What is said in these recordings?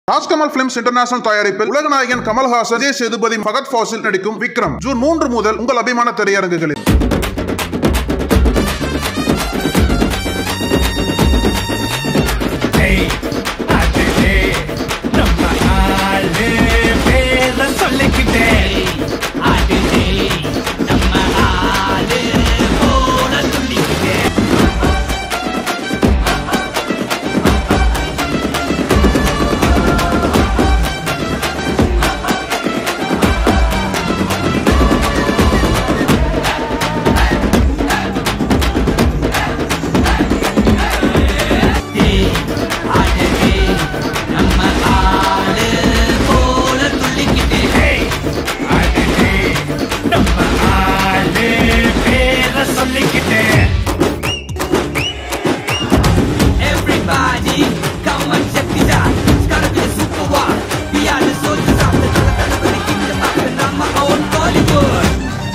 Rajkamal films international தயாரிப்பில் உலகநாயகன் கமல்ஹாசன் விஜய் சேதுபதி ஃபகத் ஃபாசில் நடிக்கும் விக்ரம் ஜூன் மூன்று முதல் உங்கள் அபிமான திரையரங்குகளில் டேய், அது டேய், நம்ம ஆளு பேர சொல்லிக்கிட்டே. அது டேய், நம்ம ஆளு போல சொல்லிக்கிட்டே. டேய், அது டேய், நம்ம ஆளு போல சொல்லிக்கிட்டே. டேய், அது டேய், நம்ம ஆளு பேர சொல்லிக்கிட்டே. Everybody, come and check it out. It's gonna be a super war. We are the soldiers of the Kalakala Kingdom of the Nama own Bollywood.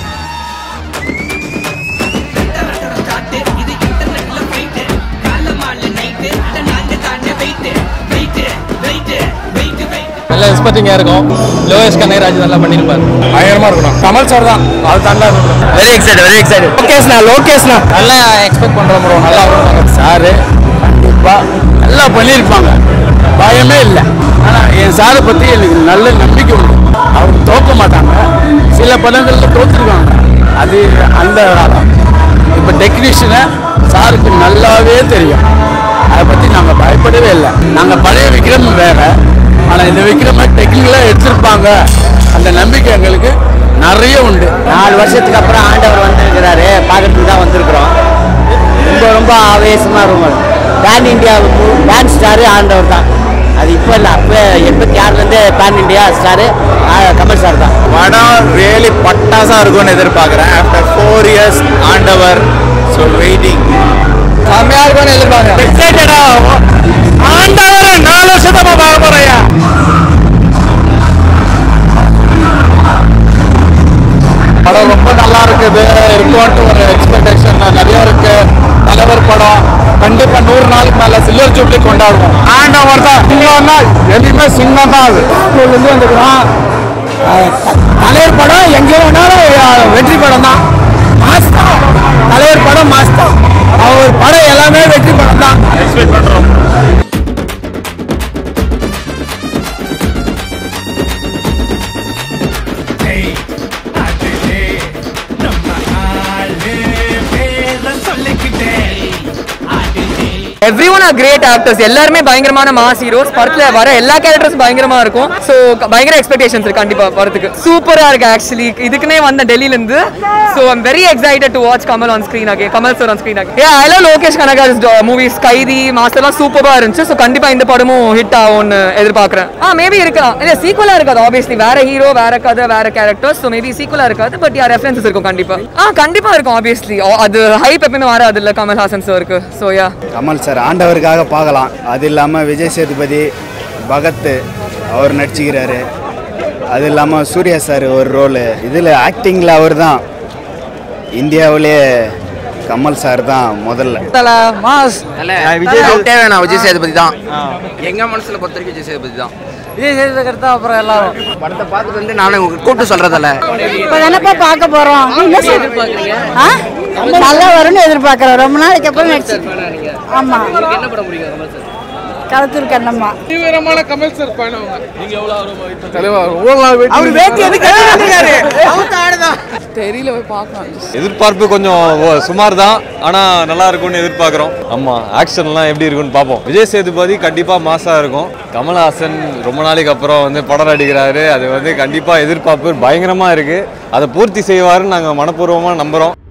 Start இது இன்டர்நெட்ல போயிட்டு காலமால நைட்டு அட நாங்க தானே wait wait wait wait wait நல்ல எக்ஸ்பெக்டிங்காக இருக்கும் லோகேஷ் கனகராஜ் நல்லா பண்ணியிருப்பார் பயங்கரமா இருக்கணும் கமல் சார் தான் அது தாண்டா வெரி எக்ஸைட் வெரி எக்ஸைட் லோகேஷ்னா லோகேஷ்னா நல்லா எக்ஸ்பெக்ட் பண்ணுற ப்ரோ நல்லா வரும் சாரு கண்டிப்பா நல்லா பண்ணியிருப்பாங்க பயமே இல்லை ஆனா என் சாரை பத்தி எனக்கு நல்ல நம்பிக்கை உண்டு அவங்க தோக்க மாட்டாங்க சில படங்கள்ல தோத்துருக்காங்க அது அந்த காலம் இப்போ டெக்னீஷியனை சாருக்கு நல்லாவே தெரியும் அதை பத்தி நாங்க பயப்படவே இல்லை நாங்க பழைய விக்ரம் வேற ஆனா இந்த விக்ரம டெக்னிக்கலாக எடுத்திருப்பாங்க அந்த நம்பிக்கை எங்களுக்கு நிறைய உண்டு நாலு வருஷத்துக்கு அப்புறம் ஆண்டவர் வந்திருக்கிறாரு பார்க்கறதுக்கு தான் வந்திருக்கிறோம் ரொம்ப ரொம்ப ஆவேசமாக இருக்கும் பேன் இந்தியா பேன் ஸ்டாரு ஆண்டவர் தான் அது இப்போ இல்லை அப்போ எண்பத்தி ஆறுலேருந்து pan India star Kamal sir தான் படம் ரியலி பட்டாசா இருக்கும்னு எதிர்பார்க்குறேன் ஆஃப்டர் ஃபோர் இயர்ஸ் ஆண்டவர் ஸோ வெயிட்டிங் செம்மையாக இருக்கும்னு எதிர்பார்க்குறேன் எக்ஸைட்டடா ஆண்டவரை நாலு வருஷத்தமா பார்க்க போறையா படம் ரொம்ப நல்லா இருக்குது இருக்கும்ட்டு ஒரு எக்ஸ்பெக்டேஷன் நிறைய இருக்கு தலைவர் படம் கண்டிப்பாக நூறு நாளுக்கு மேலே சில்வர் ஜூப்ளி கொண்டாடுவோம் ஆண்டவர் தான் சிங்கம்னா எதுவுமே சிங்கம் தான் அது ஸ்கூல்லேருந்து வந்துக்கிறோம் தலைவர் படம் எங்கே வேணாலும் வெற்றி படம் தான் மாஸ் தான் தலைவர் படம் மாஸ் தான் அவர் படம் எல்லாமே வெற்றி படம் தான் எக்ஸ்பெக்ட் பண்ணுறோம் டேய், அது டேய், நம்ம ஆளு பேர சொல்லிக்கிட்டே. அது டேய், everyone are great actors எல்லாருமே பயங்கரமான மாஸ் ஹீரோஸ் படத்துல வர எல்லா கேரக்டர்ஸ் பயங்கரமா இருக்கும் ஸோ பயங்கர எக்ஸ்பெக்டேஷன்ஸ் இருக்கு கண்டிப்பா வரதுக்கு சூப்பரா இருக்கு ஆக்சுவலி இதுக்குனே வந்த டெல்லில இருந்து so I'm very excited to watch Kamal on screen அகே கமல் சார் ஆன் ஸ்க்ரீன் அகே ஏ I love Lokesh Kanagaraj movies Kaithi மாஸ்டர்லாம் சூப்பரா இருந்துச்சு ஸோ கண்டிப்பா இந்த படமும் ஹிட் ஆகும்னு எதிர்பார்க்குறேன் ஆ மேபி இருக்கலாம் இல்ல சீக்குவலா இருக்காது ஆப்வியஸ்லி வேற ஹீரோ வேற கதை வேற கேரக்டர்ஸ் ஸோ மேபி சீக்குவலா இருக்காது பட் யா ரெஃபரன்சஸ் இருக்கும் கண்டிப்பா ஆ கண்டிப்பா இருக்கும் ஆப்வியஸ்லி அது ஹைப் எப்பவுமே வராது இல்ல கமல்ஹாசன் சாருக்கு ஸோ யா கமல் சார் ஆண்டவருக்காக பார்க்கலாம் அது இல்லாமல் விஜய் சேதுபதி பகத் அவர் நடிச்சுக்கிறாரு அது இல்லாமல் சூர்யா சார் ஒரு ரோலு இதில் ஆக்டிங்கில் அவர் தான் இந்தியாவிலே கமல் சார் தான் முதல்ல மாஸ் விஜய் தேவையான விஜய் சேதுபதி தான் எங்க மனசுல பொறுத்த வரைக்கும் விஜய் சேதுபதி தான் விஜய் சேதுபதி தான் அப்புறம் எல்லாரும் படத்தை பார்த்துட்டு வந்து நானே உங்களுக்கு கூப்பிட்டு சொல்றதில்ல இப்போ தானப்பா பார்க்க போறோம் என்ன எதிர்பார்க்குறீங்க நல்லா வரும்னு எதிர்பார்க்குறோம் ரொம்ப நாளைக்கு அப்புறம் நடிச்சு ஆமா என்ன படம் பிடிக்கும் களத்தூர் கண்ணம்மா அவர் வேட்டி எதுக்கு எதிர்பார்ப்பு கொஞ்சம் ஓ- சுமார் தான் ஆனால் நல்லா இருக்கும்னு எதிர்பார்க்குறோம் ஆமாம் ஆக்ஷன்லாம் எப்படி இருக்குன்னு பார்ப்போம் விஜய் சேதுபதி கண்டிப்பாக மாசாக இருக்கும் கமல்ஹாசன் ரொம்ப நாளைக்கு அப்புறம் வந்து படம் நடிக்கிறாரு அது வந்து கண்டிப்பாக எதிர்பார்ப்பு பயங்கரமாக இருக்குது அதை பூர்த்தி செய்வாருன்னு நாங்கள் மனப்பூர்வமாக நம்புகிறோம்